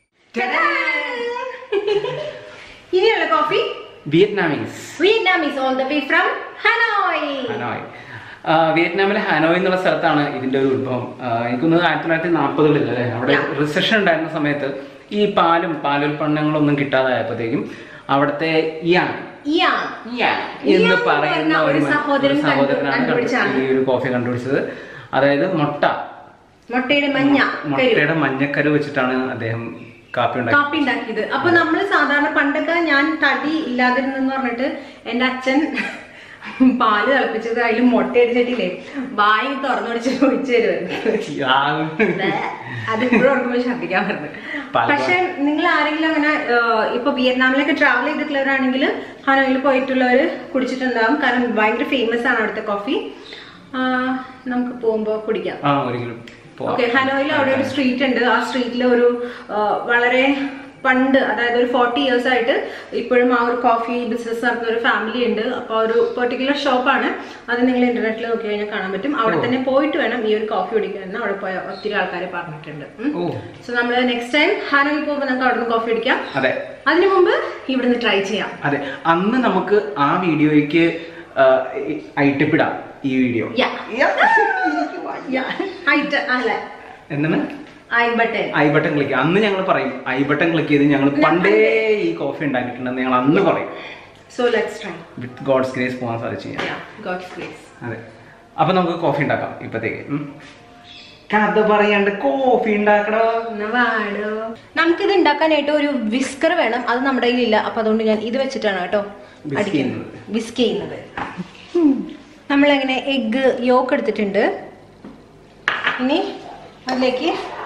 S1: ഇനിയുള്ള coffee
S2: Vietnamese
S1: Vietnamese all the way from Hanoi
S2: Hanoi ആ, വിയറ്റ്നാമിലെ ഹനോയ് എന്നുള്ള സ്ഥലത്താണ് ഇതിന്റെ ഒരു ഉത്ഭവം ആ, എനിക്കൊന്ന് ആയിരത്തി തൊള്ളായിരത്തി നാൽപ്പതുകളിൽ അല്ലേ അവിടെ
S1: Yeah.
S2: റിസഷൻ ഉണ്ടായിരുന്ന സമയത്ത് ഈ പാലും പാലുൽപ്പന്നങ്ങളൊന്നും കിട്ടാതായപ്പോഴത്തേക്കും അവിടുത്തെ ഇയാൻ
S1: ഇയാ
S2: ഇയാൻ
S1: ഇയാൻ
S2: എന്ന്
S1: എന്ന്
S2: പറയുന്ന
S1: പറഞ്ഞ
S2: ഒരു
S1: ഒരു
S2: മ-
S1: സഹോദരൻ
S2: ഒരു സഹോദരനാണ് കണ്ടു-
S1: കണ്ടുപിടിച്ചതാണ്.
S2: ഈ ഒരു കോഫി കണ്ടുപിടിച്ചത് അതായത് മുട്ട
S1: മുട്ടയുടെ മഞ്ഞ കരു
S2: മുട്ടയുടെ മഞ്ഞക്കരു വെച്ചിട്ടാണ് അദ്ദേഹം കാപ്പി ഉണ്ടാക്കി
S1: കാപ്പി ഉണ്ടാക്കിയത് അപ്പൊ നമ്മള് സാധാരണ പണ്ടൊക്കെ ഞാൻ തടി ഇല്ലാതിരുന്നെന്ന് പറഞ്ഞിട്ട് എന്റെ അച്ഛൻ പാല് തിളപ്പിച്ചത് അതിൽ മുട്ട അടിച്ചിട്ടില്ലേ വായി തുറന്നുപിടിച്ച് ഒഴിച്ചു തരുമായിരുന്നു അതിപ്പോഴും ഓർക്കുമ്പോൾ ഛർദ്ദിക്കാൻ വരുന്നത്
S2: പാൽ
S1: പക്ഷെ നിങ്ങൾ ആരെങ്കിലും അങ്ങനെ ഏഹ്, ഇപ്പൊ വിയറ്റ്നാമിലൊക്കെ ട്രാവൽ ചെയ്തിട്ടുള്ളവരാണെങ്കിൽ ഹനോയിൽ പോയിട്ടുള്ളവർ കുടിച്ചിട്ടുണ്ടാവും കാരണം ഭയങ്കര ഫേമസ് ആണ് അവിടുത്തെ കോഫി നമുക്ക് പോകുമ്പോ കുടിക്കാം
S2: ആ ഒരിക്കലും പോവാം.
S1: ഓക്കെ ഹനോയിൽ അവിടെ ഒരു സ്ട്രീറ്റ് ഉണ്ട് ആ സ്ട്രീറ്റിൽ ഒരു ആ, വളരെ പണ്ട് അതായത് ഒരു ഫോർട്ടി ഇയേഴ്സ് ആയിട്ട് ഇപ്പോഴും ആ ഒരു കോഫി ബിസിനസ് നടത്തുന്ന ഒരു ഫാമിലി ഉണ്ട് അപ്പോൾ ഒരു പെർട്ടിക്കുലർ ഷോപ്പാണ് അത് നിങ്ങൾ ഇന്റർനെറ്റിൽ നോക്കി കഴിഞ്ഞാൽ കാണാൻ പറ്റും അവിടെ തന്നെ പോയിട്ട് വേണം ഈ ഒരു കോഫി കുടിക്കാൻ എന്ന് അവിടെ പോയ ഒത്തിരി ആൾക്കാർ പറഞ്ഞിട്ടുണ്ട്
S2: ഓ
S1: സോ നമ്മൾ നെക്സ്റ്റ് ടൈം ഹനോയിൽ പോകുമ്പോൾ നമുക്ക് അവിടെ നിന്ന് കോഫി കുടിക്കാം
S2: അതെ
S1: അതിനു മുമ്പ് ഇവിടുന്ന് ട്രൈ ചെയ്യാം
S2: അതെ അന്ന് നമുക്ക് ആ വീഡിയോയ്ക്ക് ഐട്ടിപ്പിടാം ഈ വീഡിയോ
S1: Yeah. ഹൈറ്റ് അല്ല
S2: എന്താണ്
S1: I button
S2: I button click അന്ന് ഞങ്ങൾ പറയും ഐ ബട്ടൺ ക്ലിക്ക് ചെയ്ത് ഞങ്ങൾ പണ്ടേ ഈ കോഫി ഉണ്ടാക്കിയിട്ടുണ്ടെന്ന് ഞങ്ങൾ അന്ന് പറയും
S1: so let's try
S2: with God's grace പോകാൻ സാധിച്ചു ഞാൻ
S1: ഗോഡ്സ് ഗ്രേസ്
S2: അതെ അപ്പൊ നമുക്ക് കോഫി ഉണ്ടാക്കാം ഇപ്പത്തേക്ക് ഉം. കഥ പറയാണ്ട് കോഫി ഉണ്ടാക്കണോ
S1: നമുക്കിത് ഉണ്ടാക്കാനായിട്ട് ഒരു വിസ്കർ വേണം അത് നമ്മുടെ കയ്യിലില്ല അപ്പൊ അതുകൊണ്ട് ഞാൻ ഇത് വെച്ചിട്ടാണ് കേട്ടോ
S2: Whisk
S1: അടിക്കുന്നത്
S2: ചെയ്യുന്നത്.
S1: വിസ്ക് ചെയ്യുന്നത് നമ്മളെങ്ങനെ എഗ്ഗ് യോക്ക് എടുത്തിട്ടുണ്ട് ഇനി അതിലേക്ക്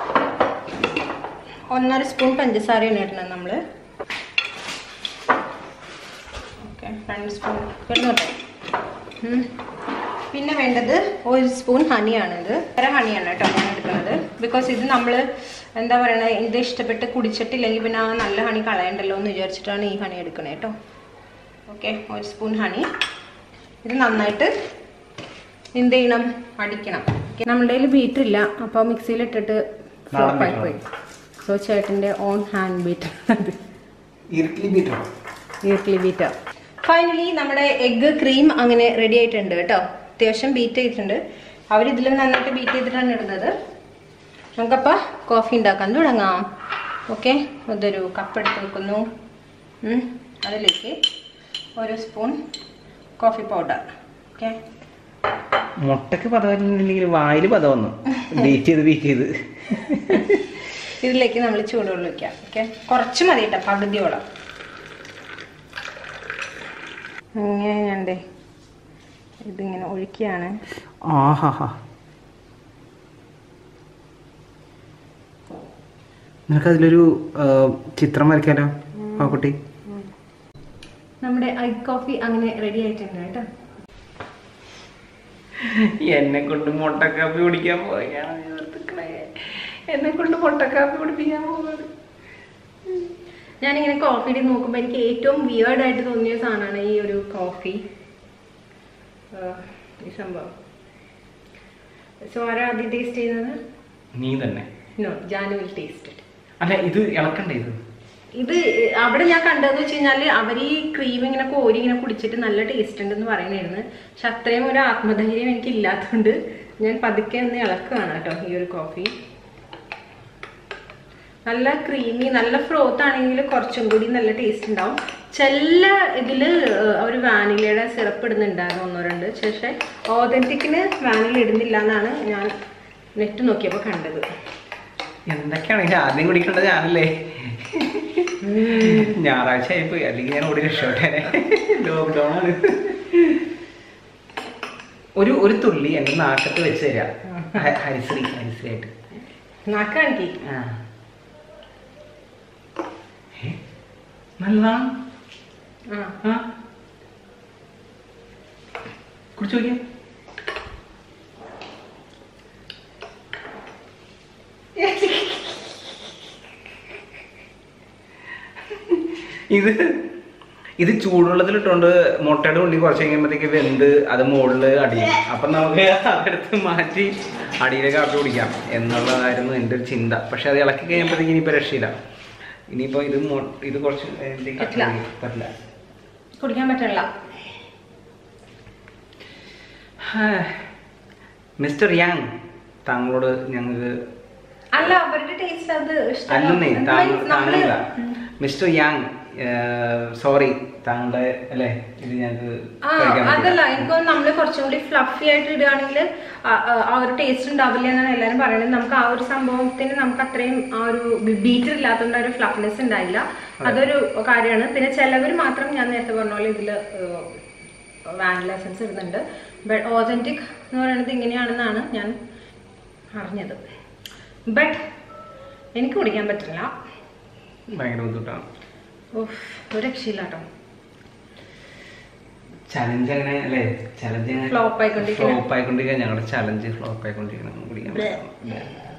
S1: ഒന്നര സ്പൂൺ പഞ്ചസാരയാണ് ഇടണം നമ്മൾ ഓക്കെ രണ്ട് സ്പൂൺ കിടന്നോട്ടെ ഉം. പിന്നെ വേണ്ടത് ഒരു സ്പൂൺ ഹണിയാണിത് വേറെ ഹണിയാണ് കേട്ടോ ഞാൻ എടുക്കുന്നത് ബിക്കോസ് ഇത് നമ്മൾ എന്താ പറയണത് ഇത് ഇഷ്ടപ്പെട്ട് കുടിച്ചിട്ടില്ലെങ്കിൽ പിന്നെ ആ നല്ല ഹണി കളയണ്ടല്ലോ എന്ന് വിചാരിച്ചിട്ടാണ് ഈ ഹണി എടുക്കണേ കേട്ടോ ഓക്കെ ഒരു സ്പൂൺ ഹണി ഇത് നന്നായിട്ട് എന്ത് ചെയ്യണം അടിക്കണം Okay, നമ്മുടെ കയ്യിൽ ബീറ്റർ ഇല്ല അപ്പോൾ മിക്സിയിൽ ഇട്ടിട്ട് ഫ്ലോപ്പ് ആയി പോയി സോ ചേട്ടൻ്റെ ഓൺ ഹാൻഡ് ബീറ്റർ അത്
S2: ഇർക്കിലി ബീറ്റർ
S1: ഇർക്കിളി ബീറ്റർ ഫൈനലി നമ്മുടെ എഗ്ഗ് ക്രീം അങ്ങനെ റെഡി ആയിട്ടുണ്ട് കേട്ടോ അത്യാവശ്യം ബീറ്റ് ചെയ്തിട്ടുണ്ട് അവർ ഇതിൽ നന്നായിട്ട് ബീറ്റ് ചെയ്തിട്ടാണ് ഇടുന്നത് നമുക്കപ്പോൾ കോഫി ഉണ്ടാക്കാൻ തുടങ്ങാം ഓക്കെ അതൊരു കപ്പ് എടുത്ത് വെക്കുന്നു ഉം. അതിലേക്ക് ഒരു സ്പൂൺ കോഫി പൗഡർ ഓക്കെ
S2: മുട്ടക്ക് പദവില്ലെങ്കിൽ വായിൽ പദം വന്നു ബീറ്റ് ചെയ്ത് ബീറ്റ് ചെയ്ത്
S1: ഇതിലേക്ക് നമ്മൾ ചൂടുവെള്ളം ഒഴിക്കാം ഓക്കെ കുറച്ച് മതി കേട്ടോ പകുതിയോളം അങ്ങനെ ഞാൻ ദേ ഇതിങ്ങനെ ഒഴിക്കുകയാണ്
S2: ആഹാ നിനക്ക് അതിലൊരു ചിത്രം വരയ്ക്കാലോ ആ കുട്ടി
S1: നമ്മുടെ ഐ കോഫി അങ്ങനെ റെഡി ആയിട്ടുണ്ട് കേട്ടോ
S2: എന്നെ കൊണ്ട് മുട്ടക്കാപ്പി കുടിക്കാൻ പോവുകയാണ് എന്നെ കൊണ്ട് മുട്ടക്കാപ്പി കുടിപ്പിക്കാൻ പോകുന്നത്
S1: ഞാനിങ്ങനെ കോഫി ഇടി നോക്കുമ്പോൾ എനിക്ക് ഏറ്റവും വിയേർഡ് ആയിട്ട് തോന്നിയ സാധനമാണ് ഈ ഒരു കോഫി ഈ സംഭവം സോ ആരാ ആദ്യം ടേസ്റ്റ് ചെയ്യുന്നത്
S2: നീ തന്നെ
S1: no Janu will taste it
S2: അല്ല ഇത് ഇളക്കണ്ടേ ഇത്
S1: ഇത് അവിടെ ഞാൻ കണ്ടതെന്ന് വെച്ച് കഴിഞ്ഞാല് അവർ ഈ ക്രീം ഇങ്ങനെ കോരി ഇങ്ങനെ കുടിച്ചിട്ട് നല്ല ടേസ്റ്റ് ഉണ്ടെന്ന് പറയണായിരുന്നു പക്ഷെ അത്രയും ഒരു ആത്മധൈര്യം എനിക്ക് ഇല്ലാത്തതുകൊണ്ട് ഞാൻ പതുക്കെ ഒന്ന് ഇളക്കുകയാണ് കേട്ടോ ഈ ഒരു കോഫി നല്ല ക്രീമി നല്ല ഫ്രോത്ത് ആണെങ്കിൽ കുറച്ചും കൂടി നല്ല ടേസ്റ്റ് ഉണ്ടാവും ചില ഇതില് അവർ വാനിലയുടെ സിറപ്പ് ഇടുന്നുണ്ടായിരുന്നു ഒന്നോ രണ്ട് പക്ഷേ ഓതന്റിക്കിന് വാനില ഇടുന്നില്ല എന്നാണ് ഞാൻ നെറ്റ് നോക്കിയപ്പോൾ കണ്ടത്
S2: എന്തൊക്കെയാണെങ്കിൽ ആദ്യം കുടിക്കേണ്ടത് ഞാനല്ലേ ഞായറാഴ്ച ആയിപ്പോയി അല്ലെങ്കിൽ ഞാൻ ഓടി രക്ഷപ്പെട്ടേനെ ലോക്ക്ഡൗൺ ആണ് ഒരു ഒരു തുള്ളി എന്റെ നാക്കത്ത് വെച്ച് തരാം ഹ- ഹരിശ്രീ ഹരിശ്രീ ആയിട്ട്
S1: നാക്കാണിക്ക്
S2: ആ. ഏ? നല്ലതാണ്
S1: ആ
S2: ആ കുടിച്ചു നോക്കിയാ ഇത് ഇത് ചൂടുവെള്ളത്തിലിട്ടുകൊണ്ട് മുട്ടയുടെ ഉള്ളി കുറച്ച് കഴിയുമ്പോഴത്തേക്ക് വെന്ത് അത് മുകളിൽ അടിയും അപ്പം നമുക്ക് അതെടുത്ത് മാറ്റി അടിയിലെ കാപ്പി കുടിക്കാം എന്നുള്ളതായിരുന്നു എൻ്റെ ഒരു ചിന്ത പക്ഷെ അത് ഇളക്കി കഴിയുമ്പോഴത്തേക്ക് ഇനിയിപ്പോൾ രക്ഷയില്ല ഇനിയിപ്പോൾ ഇത് മൊ- ഇത് കുറച്ച് ഇതിലേക്ക്
S1: പറ്റില്ല.
S2: പറ്റില്ല
S1: കുടിക്കാൻ പറ്റില്ല
S2: മിസ്റ്റർ യാങ് താങ്കളോട് ഞങ്ങൾക്ക്
S1: അല്ല അവരുടെ ടേസ്റ്റ് അത്
S2: അല്ലെന്നേ
S1: ഇഷ്ടമല്ല
S2: താങ്കൾ
S1: നമ്മള്
S2: താങ്കളല്ല മിസ്റ്റർ യാങ് സോറി താങ്കളുടെ അല്ലേ ഇത് ഞങ്ങൾക്ക്
S1: ആ
S2: കഴിക്കാൻ
S1: അതല്ല
S2: പറ്റില്ല
S1: എനിക്ക് തോന്നുന്നു നമ്മള് കുറച്ചും കൂടി ഫ്ലഫി ആയിട്ട് ഇടുകയാണെങ്കിൽ ആ ഒരു ടേസ്റ്റ് ഉണ്ടാവില്ല എന്നാണ് എല്ലാവരും പറയുന്നത് നമുക്ക് ആ ഒരു സംഭവത്തിന് നമുക്ക് അത്രയും ആ ഒരു ബീറ്റർ ഇല്ലാത്തതുകൊണ്ട് ആ ഒരു ഫ്ലഫ്നെസ് ഉണ്ടായില്ല അതൊരു കാര്യമാണ് പിന്നെ ചിലവർ മാത്രം ഞാൻ നേരത്തെ പറഞ്ഞ പോലെ ഇതില് വാനില എസൻസ് ഇടുന്നുണ്ട് ബട്ട് ഓതന്റിക് എന്ന് പറയുന്നത് ഇങ്ങനെയാണെന്നാണ് ഞാൻ അറിഞ്ഞത് ബട്ട് എനിക്ക് കുടിക്കാൻ പറ്റില്ല
S2: ഭയങ്കര ബുദ്ധിമുട്ടാണ്
S1: ഓഫ് ഒരു രക്ഷയില്ല കേട്ടോ
S2: ചലഞ്ച് അങ്ങനെ അല്ലേ ചലഞ്ച്
S1: Flop ആയിക്കൊണ്ടിരിക്കുന്നു.
S2: ഫ്ലോപ്പ് ആയിക്കൊണ്ടിരിക്കുക ഞങ്ങളുടെ ചലഞ്ച് ഫ്ലോപ്പ് ആയിക്കൊണ്ടിരിക്കണം കുടിക്കാൻ
S1: ബ്ലേ.
S2: പറ്റില്ല.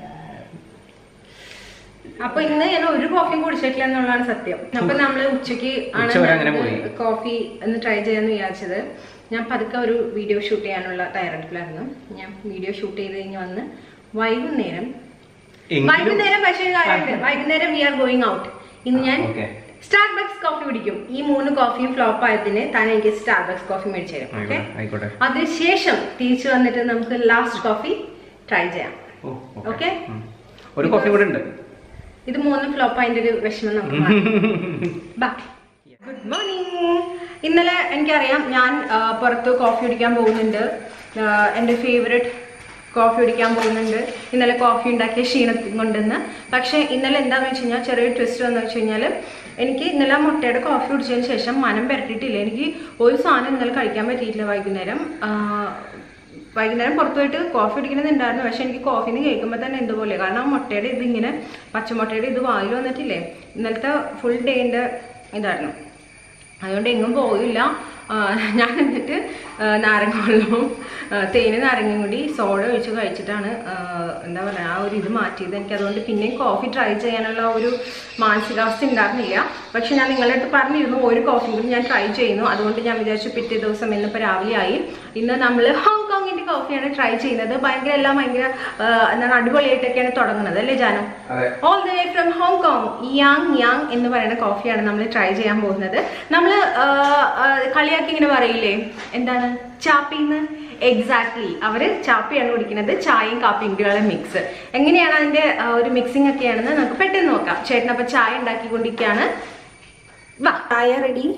S1: അപ്പൊ ഇന്ന് ഞാൻ ഒരു കോഫിയും കുടിച്ചിട്ടില്ല എന്നുള്ളതാണ് സത്യം അപ്പൊ നമ്മള് ഉച്ചക്ക് ആണ്
S2: ഉച്ച വരെ അങ്ങനെ
S1: ഞാൻ
S2: പോയി.
S1: കോഫി ഒന്ന് ട്രൈ ചെയ്യാന്ന് വിചാരിച്ചത് ഞാൻ പതുക്കെ ഒരു വീഡിയോ ഷൂട്ട് ചെയ്യാനുള്ള തയ്യാറെടുപ്പിലായിരുന്നു ഞാൻ വീഡിയോ ഷൂട്ട് ചെയ്ത് കഴിഞ്ഞ് വന്ന് വൈകുന്നേരം
S2: എങ്കിലും
S1: വൈകുന്നേരം പക്ഷേ ഒരു കാര്യമുണ്ട് വൈകുന്നേരം വി ആർ ഗോയിങ് ഔട്ട് ഇന്ന് ഞാൻ
S2: ഓക്കെ
S1: സ്റ്റാർബക്സ് കോഫി കുടിക്കും ഈ മൂന്ന് കോഫിയും ഫ്ലോപ്പ് ആയതിന് താൻ എനിക്ക് സ്റ്റാർബക്സ് കോഫി മേടിച്ചു തരും ഓക്കെ
S2: ആയിക്കോട്ടെ
S1: അതിനുശേഷം തിരിച്ചു വന്നിട്ട് നമുക്ക് ലാസ്റ്റ് കോഫി ട്രൈ ചെയ്യാം
S2: ഓ
S1: Okay.
S2: ഉം. ഒരു കോഫി കൂടെ ഉണ്ട്
S1: ഇത് മൂന്നും ഫ്ലോപ്പ് അതിന്റെ ഒരു വിഷമം നമുക്ക് മാറ്റാം. ഗുഡ് മോർണിംഗ് ഇന്നലെ എനിക്കറിയാം ഞാൻ ആ, പുറത്ത് കോഫി കുടിക്കാൻ പോകുന്നുണ്ട് ആ, എൻ്റെ ഫേവററ്റ് കോഫി കുടിക്കാൻ പോകുന്നുണ്ട് ഇന്നലെ കോഫി ഉണ്ടാക്കിയ ക്ഷീണത്തിൽ കൊണ്ടെന്ന് പക്ഷേ ഇന്നലെ എന്താണെന്ന് വെച്ച് കഴിഞ്ഞാൽ ചെറിയൊരു ട്വിസ്റ്റ് വന്നു വെച്ച് കഴിഞ്ഞാൽ എനിക്ക് ഇന്നലെ മുട്ടയുടെ കോഫി കുടിച്ചതിന് ശേഷം മനം പരട്ടിയിട്ടില്ല എനിക്ക് ഒരു സാധനം ഇന്നലെ കഴിക്കാൻ പറ്റിയിട്ടില്ല വൈകുന്നേരം ആ, വൈകുന്നേരം പുറത്തു പോയിട്ട് കോഫി കുടിക്കണമെന്നുണ്ടായിരുന്നു പക്ഷെ എനിക്ക് കോഫിന്ന് കേൾക്കുമ്പോൾ തന്നെ എന്തുപോലെ കാരണം ആ മുട്ടയുടെ ഇത് ഇങ്ങനെ പച്ചമുട്ടയുടെ ഇത് വായിൽ വന്നിട്ടില്ലേ ഇന്നലത്തെ ഫുൾ ഡേൻ്റെ ഇതായിരുന്നു അതുകൊണ്ട് എങ്ങും പോയില്ല ആ, ഞാൻ എന്നിട്ട് ആ, നാരങ്ങ വെള്ളവും ആ, തേന് നാരങ്ങയും കൂടി സോഡ ഒഴിച്ച് കഴിച്ചിട്ടാണ് ആ, എന്താ പറയുക ആ ഒരു ഇത് മാറ്റിയത് എനിക്ക് അതുകൊണ്ട് പിന്നെയും കോഫി ട്രൈ ചെയ്യാനുള്ള ഒരു മാനസികാവസ്ഥ ഉണ്ടായിരുന്നില്ല പക്ഷെ ഞാൻ നിങ്ങളുടെ അടുത്ത് പറഞ്ഞിരുന്നു ഒരു കോഫി കൂടി ഞാൻ ട്രൈ ചെയ്യുന്നു അതുകൊണ്ട് ഞാൻ വിചാരിച്ചു പിറ്റേ ദിവസം ഇന്നിപ്പോൾ രാവിലെ ആയി ഇന്ന് നമ്മൾ ഹോങ്കോങ്ങിൻ്റെ കോഫിയാണ് ട്രൈ ചെയ്യുന്നത് ഭയങ്കര എല്ലാം ഭയങ്കര ആ, എന്താണ് അടിപൊളിയായിട്ടൊക്കെയാണ് തുടങ്ങുന്നത് അല്ലേ ജാനു
S2: അതെ
S1: all the way from Hong Kong യാങ് യാങ് എന്ന് പറയുന്ന കോഫിയാണ് നമ്മൾ ട്രൈ ചെയ്യാൻ പോകുന്നത് നമ്മൾ കളിയാക്കി ഇങ്ങനെ പറയില്ലേ എന്താണ് ചാപ്പിന്ന് എക്സാക്ട്ലി അവര് ചാപ്പിയാണ് കുടിക്കുന്നത് ചായയും കാപ്പിയും കൂടിയുള്ള മിക്സ് എങ്ങനെയാണ് അതിന്റെ ആ, ഒരു മിക്സിംഗ് ഒക്കെയാണെന്ന് നമുക്ക് പെട്ടെന്ന് നോക്കാം ചേട്ടൻ അപ്പൊ ചായ ഉണ്ടാക്കിക്കൊണ്ടിരിക്കുകയാണ് വാ ചായ റെഡി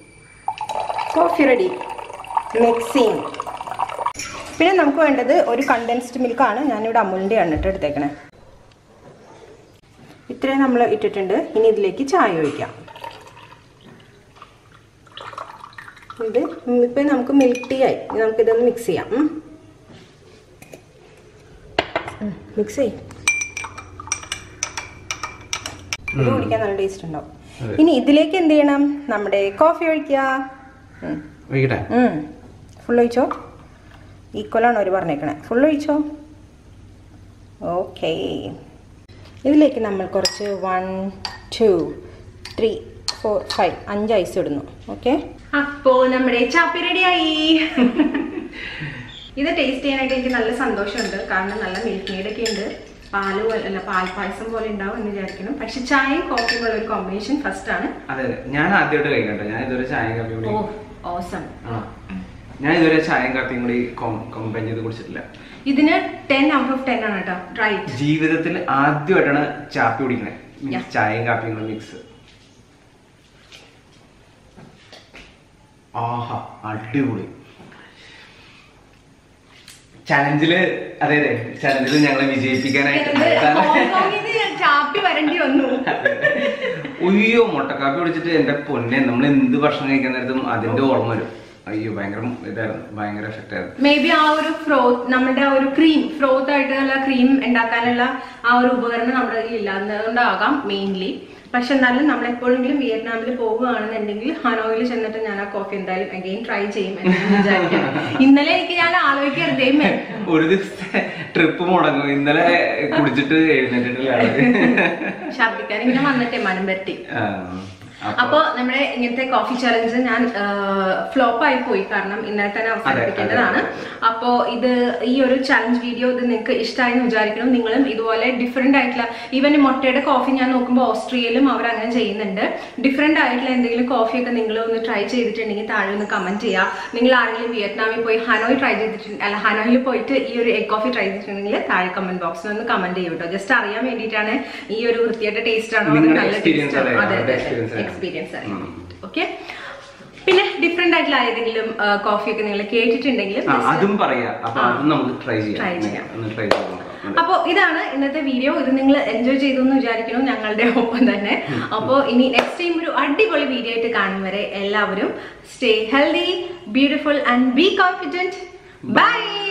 S1: കോഫി റെഡി മിക്സിങ് പിന്നെ നമുക്ക് വേണ്ടത് ഒരു കണ്ടൻസ്ഡ് മിൽക്കാണ് ഞാനിവിടെ അമുലിൻ്റെ ആണ് കേട്ടോ എടുത്തേക്കണേ ഇത്രയും നമ്മൾ ഇട്ടിട്ടുണ്ട് ഇനി ഇതിലേക്ക് ചായ ഒഴിക്കാം ഇത് ഇപ്പം നമുക്ക് മിൽക്ക് ടീ ആയി ഇനി നമുക്കിതൊന്ന് മിക്സ് ചെയ്യാം മിക്സ് ചെയ്യും ഇത് കുടിക്കാൻ നല്ല ടേസ്റ്റ് ഉണ്ടാവും
S2: അതെ.
S1: ഇനി ഇതിലേക്ക് എന്ത് ചെയ്യണം നമ്മുടെ കോഫി ഒഴിക്കുക ഉം.
S2: വൈകിട്ടെ
S1: ഫുൾ ഒഴിച്ചോ ഈക്വലാണ് അവർ പറഞ്ഞേക്കണേ ഫുൾ ഒഴിച്ചോ ഓക്കേ ഇതിലേക്ക് നമ്മൾ കുറച്ച് one two three four five അഞ്ച് ഐസ് ഇടുന്നു ഓക്കെ അപ്പോൾ നമ്മുടെ ചാപ്പി റെഡിയായി ഇത് ടേസ്റ്റ് ചെയ്യാനായിട്ട് എനിക്ക് നല്ല സന്തോഷമുണ്ട് കാരണം നല്ല മിൽക്ക് മെയ്ഡ് ഒക്കെ ഉണ്ട് പാല് പോലെ അല്ല പാൽ പായസം പോലെ ഉണ്ടാവും എന്ന് വിചാരിക്കണം പക്ഷെ ചായയും കോഫിയും ഉള്ള ഒരു കോമ്പിനേഷൻ ഫസ്റ്റ് ആണ്
S2: അതെ അതെ ഞാൻ ആദ്യമായിട്ട് കഴിക്കട്ടെ ഞാൻ ഇതുവരെ ചായയും കാപ്പിയും കൂടി
S1: ഓ ഓസം
S2: ആ ഞാൻ ഇതുവരെ ചായയും കാപ്പിയും കൂടി കമ്പൈൻ ചെയ്ത് കുടിച്ചിട്ടില്ല
S1: ഇതിന് ടെൻ ഔട്ട് ഓഫ് ടെൻ ആണ് കേട്ടോ റൈറ്റ്
S2: ജീവിതത്തിൽ ആദ്യമായിട്ടാണ് ചാപ്പി കുടിക്കണേ
S1: Yeah.
S2: ചായയും കാപ്പിയും കൂടി മിക്സ് ആഹാ അടിപൊളി ചലഞ്ചില് അതെ അതെ ചലഞ്ചില് ഞങ്ങളെ വിജയിപ്പിക്കാനായിട്ട്
S1: ചാപ്പി വരേണ്ടി വന്നു
S2: ഉയ്യോ മുട്ടക്കാപ്പി കുടിച്ചിട്ട് എന്റെ പൊന്നെ നമ്മൾ എന്ത് ഭക്ഷണം കഴിക്കാൻ നേരത്തും അതിന്റെ ഓർമ്മ വരും അയ്യോ ഭയങ്കര ഇതായിരുന്നു ഭയങ്കര എഫക്റ്റ് ആയിരുന്നു
S1: മേ ബി ആ ഒരു ഫ്രോത്ത് നമ്മുടെ ആ ഒരു ക്രീം ഫ്രോത്ത് ആയിട്ടുള്ള ക്രീം ഉണ്ടാക്കാനുള്ള ആ ഒരു ഉപകരണം നമ്മുടെ കയ്യിൽ ഇല്ല അതുകൊണ്ടാകാം മെയിൻലി പക്ഷെ എന്നാലും നമ്മൾ എപ്പോഴെങ്കിലും വിയറ്റ്നാമിൽ പോകുകയാണെന്നുണ്ടെങ്കിൽ ഹനോയിൽ ചെന്നിട്ട് ഞാൻ ആ കോഫി എന്തായാലും അഗെയിൻ ട്രൈ ചെയ്യും എന്ന് വിചാരിക്കാം ഇന്നലെ എനിക്ക് ഞാൻ ആലോചിക്കരുത് ദൈവമേ
S2: ഒരു ദിവസത്തെ ട്രിപ്പ് മുടങ്ങും ഇന്നലെ കുടിച്ചിട്ട് എഴുന്നേറ്റിട്ടില്ല ആള്.
S1: ശബ്ദിക്കാൻ ഇങ്ങനെ വന്നിട്ടേ മനം പറ്റി
S2: ആ. അപ്പൊ-
S1: അപ്പൊ നമ്മുടെ ഇങ്ങനത്തെ കോഫി ചലഞ്ച് ഞാൻ ഫ്ലോപ്പ് ആയി പോയി കാരണം ഇന്നലെ തന്നെ അവസാനിപ്പിക്കേണ്ടതാണ് അപ്പോ ഇത് ഈ ഒരു ചലഞ്ച് വീഡിയോ ഇത് നിങ്ങൾക്ക് ഇഷ്ടമായെന്ന് വിചാരിക്കണം നിങ്ങളും ഇതുപോലെ ഡിഫറെന്റ് ആയിട്ടുള്ള ഈവൻ മുട്ടയുടെ കോഫി ഞാൻ നോക്കുമ്പോൾ ഓസ്ട്രിയയിലും അവർ അങ്ങനെ ചെയ്യുന്നുണ്ട് ഡിഫറെന്റ് ആയിട്ടുള്ള എന്തെങ്കിലും കോഫി ഒക്കെ നിങ്ങൾ ഒന്ന് ട്രൈ ചെയ്തിട്ടുണ്ടെങ്കിൽ താഴെ ഒന്ന് കമന്റ് ചെയ്യുക നിങ്ങൾ ആരെങ്കിലും വിയറ്റ്നാമിൽ പോയി ഹനോയ് ട്രൈ ചെയ്തിട്ടുണ്ട് അല്ല ഹനോയിൽ പോയിട്ട് ഈ ഒരു എഗ് കോഫി ട്രൈ ചെയ്തിട്ടുണ്ടെങ്കിൽ താഴെ കമന്റ് ബോക്സിൽ ഒന്ന് കമന്റ് ചെയ്യും കേട്ടോ ജസ്റ്റ് അറിയാൻ വേണ്ടിയിട്ടാണ് ഈ ഒരു വൃത്തിയായിട്ട് ടേസ്റ്റ് ആണോ അതോ
S2: നിങ്ങളുടെ
S1: നല്ല
S2: experience
S1: ടേസ്റ്റ് ആണോ
S2: അറിയാം,
S1: അതെ
S2: അവരുടെ
S1: അതെ
S2: experience അറിയാം.
S1: എക്സ്പീരിയൻസ് അറിയാം ഓക്കെ പിന്നെ ഡിഫറെന്റ് ആയിട്ടുള്ള ഏതെങ്കിലും കോഫി ഒക്കെ നിങ്ങൾ കേട്ടിട്ടുണ്ടെങ്കിൽ
S2: ആ, അതും പറയാ അപ്പൊ അതും നമുക്ക് ട്രൈ
S1: Try
S2: ചെയ്യാം
S1: ചെയ്യാം.
S2: ഒന്ന് ട്രൈ ചെയ്ത് നോക്കാം
S1: അപ്പോൾ ഇതാണ് ഇന്നത്തെ വീഡിയോ ഇത് നിങ്ങൾ എൻജോയ് ചെയ്തു എന്ന് വിചാരിക്കുന്നു ഞങ്ങളുടെ ഒപ്പം തന്നെ അപ്പോൾ ഇനി നെക്സ്റ്റ് ടൈം ഒരു അടിപൊളി വീഡിയോ ആയിട്ട് കാണും വരെ എല്ലാവരും stay healthy beautiful and be confident by